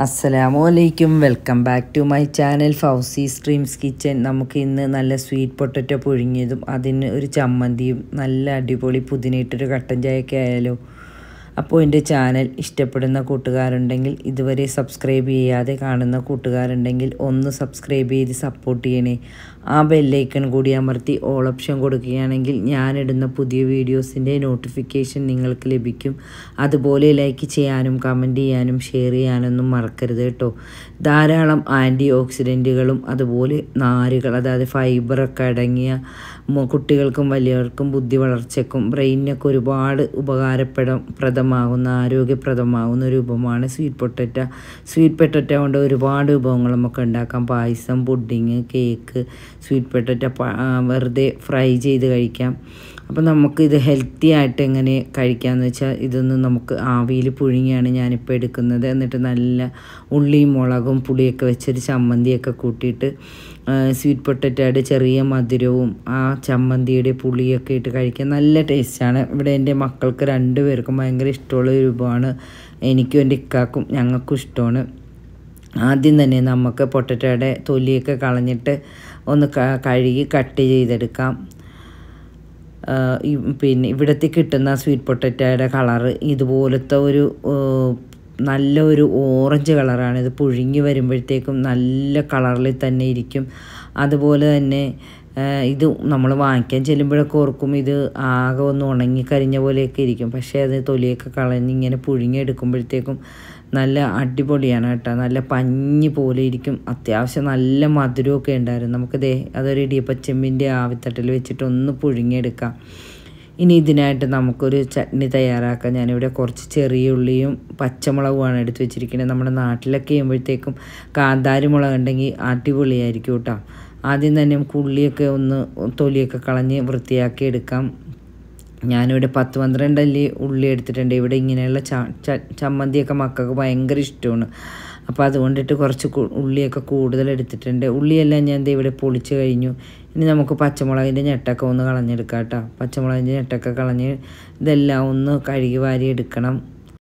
അസ്സലാമു അലൈക്കും welcome back to my channel Fousi streams kitchen നമുക്ക് ഇന്ന് നല്ല സ്വീറ്റ് പൊട്ടറ്റോ പുഴുങ്ങിയതും അതിന് ഒരു ചമ്മന്തിയും നല്ല അടിപൊളി പുതിനയിട്ടൊരു കട്ടൻ ചായയൊക്കെ ആയാലോ അപ്പോൾ എൻ്റെ ചാനൽ ഇഷ്ടപ്പെടുന്ന കൂട്ടുകാരുണ്ടെങ്കിൽ ഇതുവരെ സബ്സ്ക്രൈബ് ചെയ്യാതെ കാണുന്ന കൂട്ടുകാരുണ്ടെങ്കിൽ ഒന്ന് സബ്സ്ക്രൈബ് ചെയ്ത് സപ്പോർട്ട് ചെയ്യണേ ആ ബെല്ലൈക്കൺ കൂടി അമർത്തി ഓൾ ഓപ്ഷൻ കൊടുക്കുകയാണെങ്കിൽ ഞാനിടുന്ന പുതിയ വീഡിയോസിൻ്റെ നോട്ടിഫിക്കേഷൻ നിങ്ങൾക്ക് ലഭിക്കും അതുപോലെ ലൈക്ക് ചെയ്യാനും കമൻറ്റ് ചെയ്യാനും ഷെയർ ചെയ്യാനൊന്നും മറക്കരുത് കേട്ടോ ധാരാളം ആൻറ്റി ഓക്സിഡൻറ്റുകളും അതുപോലെ നാരുകൾ അതായത് ഫൈബറൊക്കെ അടങ്ങിയ മു- കുട്ടികൾക്കും വലിയവർക്കും ബുദ്ധി വളർച്ചയ്ക്കും ബ്രെയിനിനൊക്കെ ഒരുപാട് ഉപകാരപ്പെടാം പ്രദമാകുന്ന ആരോഗ്യപ്രദമാകുന്ന ഒരു വിഭവമാണ് സ്വീറ്റ് പൊട്ടറ്റ സ്വീറ്റ് പൊട്ടറ്റ കൊണ്ട് ഒരുപാട് വിഭവങ്ങൾ നമുക്ക് ഉണ്ടാക്കാം payasam pudding cake sweet potato പ- ആ, വെറുതെ ഫ്രൈ ചെയ്ത് കഴിക്കാം അപ്പം നമുക്ക് ഇത് ഹെൽത്തി ആയിട്ട് എങ്ങനെ കഴിക്കാമെന്ന് വെച്ചാൽ ഇതൊന്ന് നമുക്ക് ആവിയിൽ പുഴുങ്ങിയാണ് ഞാനിപ്പോൾ എടുക്കുന്നത് എന്നിട്ട് നല്ല ഉള്ളിയും മുളകും പുളിയൊക്കെ വെച്ചൊരു ചമ്മന്തിയൊക്കെ കൂട്ടിയിട്ട് സ്വീറ്റ് പൊട്ടറ്റയുടെ ചെറിയ മധുരവും ആ ചമ്മന്തിയുടെ പുളിയൊക്കെ ഇട്ട് കഴിക്കാൻ നല്ല ടേസ്റ്റാണ് ഇവിടെ എൻ്റെ മക്കൾക്ക് രണ്ട് പേർക്കും ഭയങ്കര ഇഷ്ടമുള്ള ഒരു വിഭവമാണ് എനിക്കും എൻ്റെ ഇക്കാക്കും ഞങ്ങൾക്കും ഇഷ്ടമാണ് ആദ്യം തന്നെ നമുക്ക് പൊട്ടറ്റയുടെ തൊലിയൊക്കെ കളഞ്ഞിട്ട് ഒന്ന് ക- കഴുകി കട്ട് ചെയ്തെടുക്കാം ആ, ഈ പിന്നെ ഇവിടത്തെ കിട്ടുന്ന സ്വീറ്റ് പൊട്ടറ്റയുടെ കളറ് ഇതുപോലത്തെ ഒരു ആ, നല്ല ഒരു ഓറഞ്ച് കളറാണ് ഇത് പുഴുങ്ങി വരുമ്പോഴത്തേക്കും നല്ല കളറിൽ തന്നെ ഇരിക്കും അതുപോലെ തന്നെ ആ, ഇത് നമ്മൾ വാങ്ങിക്കാൻ ചെല്ലുമ്പോഴൊക്കെ ഓർക്കും ഇത് ആകെ ഒന്ന് ഉണങ്ങി കരിഞ്ഞ പോലെയൊക്കെ ഇരിക്കും പക്ഷേ അത് തൊലിയൊക്കെ കളഞ്ഞ് ഇങ്ങനെ പുഴുങ്ങി എടുക്കുമ്പോഴത്തേക്കും നല്ല അടിപൊളിയാണ് കേട്ടോ നല്ല പഞ്ഞി പോലെ ഇരിക്കും അത്യാവശ്യം നല്ല മധുരമൊക്കെ ഉണ്ടായിരുന്നു നമുക്ക് ദേ അതൊരു ഇടിയപ്പച്ചെമ്പിൻ്റെ ആവിത്തട്ടിൽ വെച്ചിട്ട് ഒന്ന് പുഴുങ്ങിയെടുക്കാം ഇനി ഇതിനായിട്ട് നമുക്കൊരു ചട്നി തയ്യാറാക്കാം ഞാനിവിടെ കുറച്ച് ചെറിയ ഉള്ളിയും പച്ചമുളകുമാണ് എടുത്ത് വെച്ചിരിക്കുന്നത് നമ്മുടെ നാട്ടിലൊക്കെ ചെയ്യുമ്പോഴത്തേക്കും കാന്താരി മുളക് ഉണ്ടെങ്കിൽ അടിപൊളിയായിരിക്കും കേട്ടോ ആദ്യം തന്നെ നമുക്ക് ഉള്ളിയൊക്കെ ഒന്ന് തൊലിയൊക്കെ കളഞ്ഞ് വൃത്തിയാക്കി എടുക്കാം ഞാനിവിടെ പത്ത് പന്ത്രണ്ട് അല്ലി ഉള്ളി എടുത്തിട്ടുണ്ട് ഇവിടെ ഇങ്ങനെയുള്ള ച ച- ചമ്മന്തിയൊക്കെ മക്കൾക്ക് ഭയങ്കര ഇഷ്ടമാണ് അപ്പോൾ അതുകൊണ്ടിട്ട് കുറച്ച് കു- ഉള്ളിയൊക്കെ കൂടുതൽ എടുത്തിട്ടുണ്ട് ഉള്ളിയെല്ലാം ഞാൻ ദേ ഇവിടെ പൊളിച്ച് കഴിഞ്ഞു ഇനി നമുക്ക് പച്ചമുളകിൻ്റെ ഞെട്ടൊക്കെ ഒന്ന് കളഞ്ഞെടുക്കാം കേട്ടോ പച്ചമുളകിൻ്റെ ഞെട്ടൊക്കെ കളഞ്ഞ് ഇതെല്ലാം ഒന്ന് കഴുകി വാരി എടുക്കണം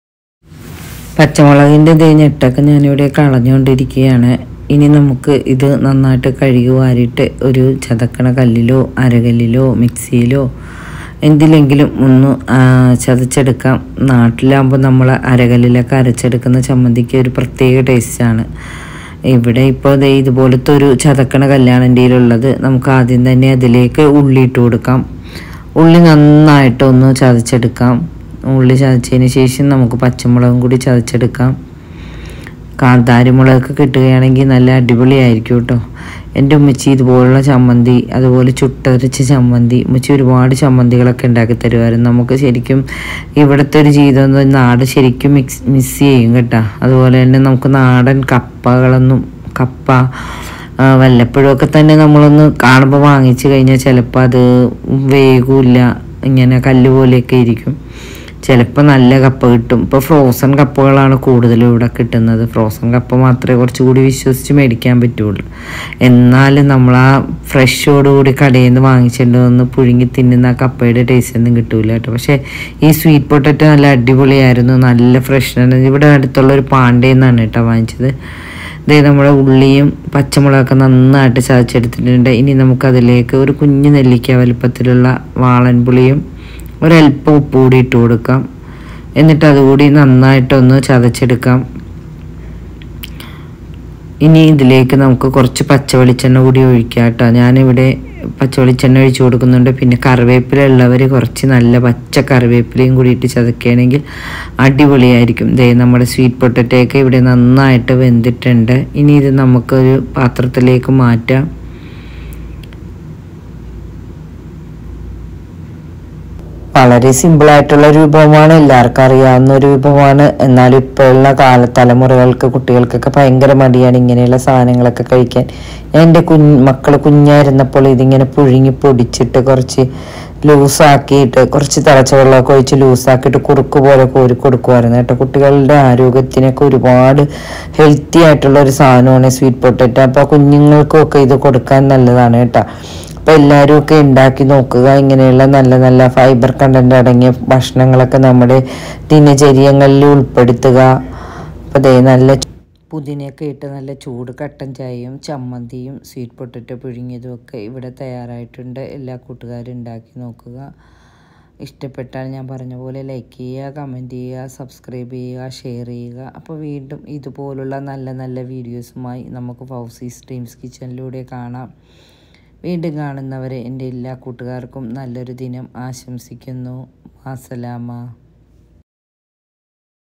പച്ചമുളകിൻ്റെ ദേ ഞെട്ടൊക്കെ ഞാനിവിടെ കളഞ്ഞുകൊണ്ടിരിക്കുകയാണ് ഇനി നമുക്ക് ഇത് നന്നായിട്ട് കഴുകി വാരിയിട്ട് ഒരു ചതക്കണ കല്ലിലോ അരകല്ലിലോ മിക്സിയിലോ എന്തിലെങ്കിലും ഒന്ന് ആ, ചതച്ചെടുക്കാം നാട്ടിലാകുമ്പോൾ നമ്മൾ അരകല്ലിലൊക്കെ അരച്ചെടുക്കുന്ന ചമ്മന്തിക്ക് ഒരു പ്രത്യേക ടേസ്റ്റാണ് ഇവിടെ ഇപ്പോൾ ദേ ഇതുപോലത്തെ ഒരു ചതക്കണ കല്ലാണ് എൻ്റെ കയ്യിലുള്ളത് നമുക്ക് ആദ്യം തന്നെ അതിലേക്ക് ഉള്ളി ഇട്ട് കൊടുക്കാം ഉള്ളി നന്നായിട്ടൊന്ന് ചതച്ചെടുക്കാം ഉള്ളി ചതച്ചതിന് ശേഷം നമുക്ക് പച്ചമുളകും കൂടി ചതച്ചെടുക്കാം കാന്താരി മുളകൊക്കെ കിട്ടുകയാണെങ്കിൽ നല്ല അടിപൊളിയായിരിക്കും കേട്ടോ എൻ്റെ ഉമ്മച്ചി ഇതുപോലുള്ള ചമ്മന്തി അതുപോലെ ചുട്ടരച്ച ചമ്മന്തി ഉമ്മച്ചി ഒരുപാട് ചമ്മന്തികളൊക്കെ ഉണ്ടാക്കി തരുമായിരുന്നു നമുക്ക് ശരിക്കും ഇവിടുത്തെ ഒരു ജീവിതം എന്ന് പറഞ്ഞാൽ നാട് ശരിക്കും മിക്സ് മിസ് ചെയ്യും കേട്ടോ അതുപോലെ തന്നെ നമുക്ക് നാടൻ കപ്പകളൊന്നും കപ്പ ആ, വല്ലപ്പോഴുമൊക്കെ തന്നെ നമ്മളൊന്ന് കാണുമ്പോൾ വാങ്ങിച്ചു കഴിഞ്ഞാൽ ചിലപ്പോൾ അത് വേഗമില്ല ഇങ്ങനെ കല്ല് പോലെയൊക്കെ ഇരിക്കും ചിലപ്പോൾ നല്ല കപ്പ കിട്ടും ഇപ്പോൾ ഫ്രോസൺ കപ്പകളാണ് കൂടുതലും ഇവിടെ കിട്ടുന്നത് ഫ്രോസൺ കപ്പ മാത്രമേ കുറച്ചുകൂടി വിശ്വസിച്ച് മേടിക്കാൻ പറ്റുള്ളൂ എന്നാലും നമ്മൾ ആ ഫ്രഷോടുകൂടി കടയിൽ നിന്ന് വാങ്ങിച്ചിട്ട് വന്ന് പുഴുങ്ങി തിന്നുന്ന ആ കപ്പയുടെ ടേസ്റ്റ് ഒന്നും കിട്ടൂല കേട്ടോ പക്ഷേ ഈ സ്വീറ്റ് പൊട്ടറ്റോ നല്ല അടിപൊളിയായിരുന്നു നല്ല ഫ്രഷ് ഇവിടെ അടുത്തുള്ള ഒരു പാണ്ടയിൽ നിന്നാണ് കേട്ടോ വാങ്ങിച്ചത് ഇതേ നമ്മുടെ ഉള്ളിയും പച്ചമുളകൊക്കെ നന്നായിട്ട് ചതച്ചെടുത്തിട്ടുണ്ട് ഇനി നമുക്കതിലേക്ക് ഒരു കുഞ്ഞു നെല്ലിക്ക വലുപ്പത്തിലുള്ള വാളൻ പുളിയും ഒരല്പം ഉപ്പ് കൂടി ഇട്ട് കൊടുക്കാം എന്നിട്ട് അതുകൂടി നന്നായിട്ടൊന്ന് ചതച്ചെടുക്കാം ഇനി ഇതിലേക്ക് നമുക്ക് കുറച്ച് പച്ച വെളിച്ചെണ്ണ കൂടി ഒഴിക്കാം കേട്ടോ ഞാനിവിടെ പച്ച വെളിച്ചെണ്ണ ഒഴിച്ച് കൊടുക്കുന്നുണ്ട് പിന്നെ കറിവേപ്പില ഉള്ളവർ കുറച്ച് നല്ല പച്ച കറിവേപ്പിലയും കൂടി ഇട്ട് ചതക്കുകയാണെങ്കിൽ അടിപൊളിയായിരിക്കും ദേ നമ്മുടെ സ്വീറ്റ് പൊട്ടറ്റയൊക്കെ ഇവിടെ നന്നായിട്ട് വെന്തിട്ടുണ്ട് ഇനി ഇത് നമുക്കൊരു പാത്രത്തിലേക്ക് മാറ്റാം വളരെ സിമ്പിൾ ആയിട്ടുള്ള ഒരു വിഭവമാണ് എല്ലാവർക്കും അറിയാവുന്ന ഒരു വിഭവമാണ് എന്നാലും ഇപ്പോഴുള്ള കാല തലമുറകൾക്ക് കുട്ടികൾക്കൊക്കെ ഭയങ്കര മടിയാണ് ഇങ്ങനെയുള്ള സാധനങ്ങളൊക്കെ കഴിക്കാൻ ഞാൻ എൻ്റെ കുഞ്ഞ് മക്കൾ കുഞ്ഞായിരുന്നപ്പോൾ ഇതിങ്ങനെ പുഴുങ്ങി പൊടിച്ചിട്ട് കുറച്ച് ലൂസാക്കിയിട്ട് കുറച്ച് തിളച്ച വെള്ളമൊക്കെ ഒഴിച്ച് ലൂസാക്കിയിട്ട് കുറുക്ക് പോലെ കോരി കൊടുക്കുമായിരുന്നു കേട്ടോ കുട്ടികളുടെ ആരോഗ്യത്തിനൊക്കെ ഒരുപാട് ഹെൽത്തി ആയിട്ടുള്ള ഒരു സാധനമാണ് സ്വീറ്റ് പൊട്ടറ്റോ അപ്പോൾ കുഞ്ഞുങ്ങൾക്കും ഒക്കെ ഇത് കൊടുക്കാൻ നല്ലതാണ് കേട്ടോ അപ്പോൾ എല്ലാവരും ഒക്കെ ഉണ്ടാക്കി നോക്കുക ഇങ്ങനെയുള്ള നല്ല നല്ല ഫൈബർ കണ്ടന്റ് അടങ്ങിയ ഭക്ഷണങ്ങളൊക്കെ നമ്മുടെ ദിനചര്യങ്ങളിൽ ഉൾപ്പെടുത്തുക അപ്പോൾ ദേ നല്ല പുതിനയൊക്കെ ഇട്ട് നല്ല ചൂട് കട്ടൻ ചായയും ചമ്മന്തിയും സ്വീറ്റ് പൊട്ടറ്റോ പുഴുങ്ങിയതും ഒക്കെ ഇവിടെ തയ്യാറായിട്ടുണ്ട് എല്ലാ കൂട്ടുകാരും ഉണ്ടാക്കി നോക്കുക ഇഷ്ടപ്പെട്ടാൽ ഞാൻ പറഞ്ഞ പോലെ ലൈക്ക് ചെയ്യുക കമൻറ്റ് ചെയ്യുക സബ്സ്ക്രൈബ് ചെയ്യുക ഷെയർ ചെയ്യുക അപ്പോൾ വീണ്ടും ഇതുപോലുള്ള നല്ല നല്ല വീഡിയോസുമായി നമുക്ക് ഫൗസി സ്ട്രീംസ് കിച്ചണിലൂടെ കാണാം വീണ്ടും കാണുന്നവരെ എൻ്റെ എല്ലാ കൂട്ടുകാർക്കും നല്ലൊരു ദിനം ആശംസിക്കുന്നു അസലാമ